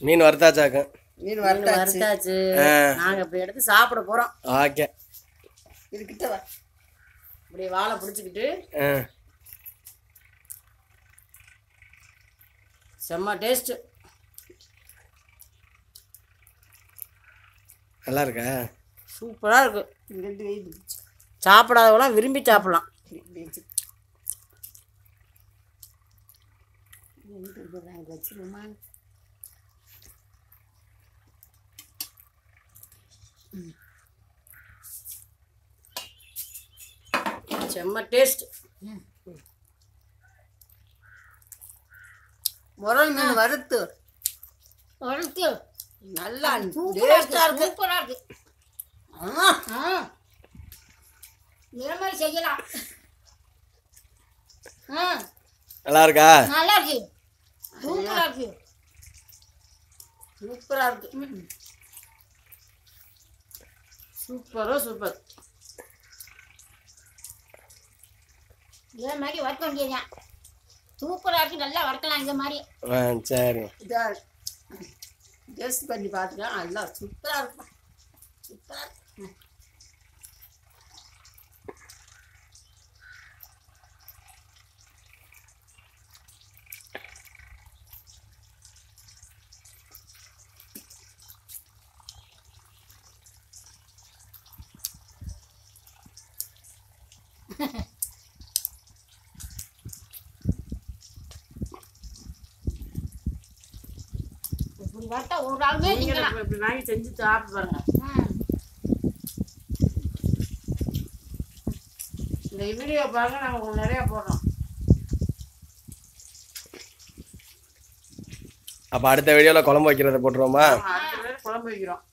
மீன் வறுத்தாச்சாக்கும் மீன் மீன் வறுத்தாச்சு வறுத்தாச்சு ஆ. நாங்க இப்ப எடுத்து சாப்பிட போறோம் ஓகே இது கிட்ட வா இப்படி வாழை பிடிச்சிக்கிட்டு ஆ செம்ம டேஸ்ட் நல்லா இருக்கா சூப்பரா இருக்கு இது ரெண்டு வெயிட் சாப்பிடாதவங்களாம் விரும்பி சாப்பிடலாம் வச்சிருமா செம்ம டேஸ்ட் முரல் மீன் வறுத்து வறுத்து நல்லா டேஸ்டா இருக்கு சூப்பரா இருக்கு ஆ, ஆ இதே மாதிரி செய்யலாம் ஆ நல்லா இருக்கா நல்லா இருக்கு சூப்பரா இருக்கு சூப்பரா இருக்கு சூப்பரோ சூப்பர் இதே மாதிரி வறுக்க வேண்டியதுதான் சூப்பரா இருக்கு நல்லா வறுக்கலாம் இந்த மாதிரி ஆ சரி இதா டேஸ்ட் பண்ணி பார்த்துக்கலாம் நல்லா சூப்பராக இருக்கும் சூப்பரா இருக்கு இப்படி வறுத்தா ஒரு ஆளுமே நீங்களும் திங்கலாம் இப்ப இப்படி வாங்கி செஞ்சு சாப்பிட்டு பாருங்க ம். இந்த வீடியோ பாருங்க நாங்கள் உங்களுக்கு நிறைய போடுறோம் அப்போ அடுத்த வீடியோவில் குழம்பு வைக்கிறத போட்டுருவோமா அடுத்த தடவை குழம்பு வைக்கிறோம்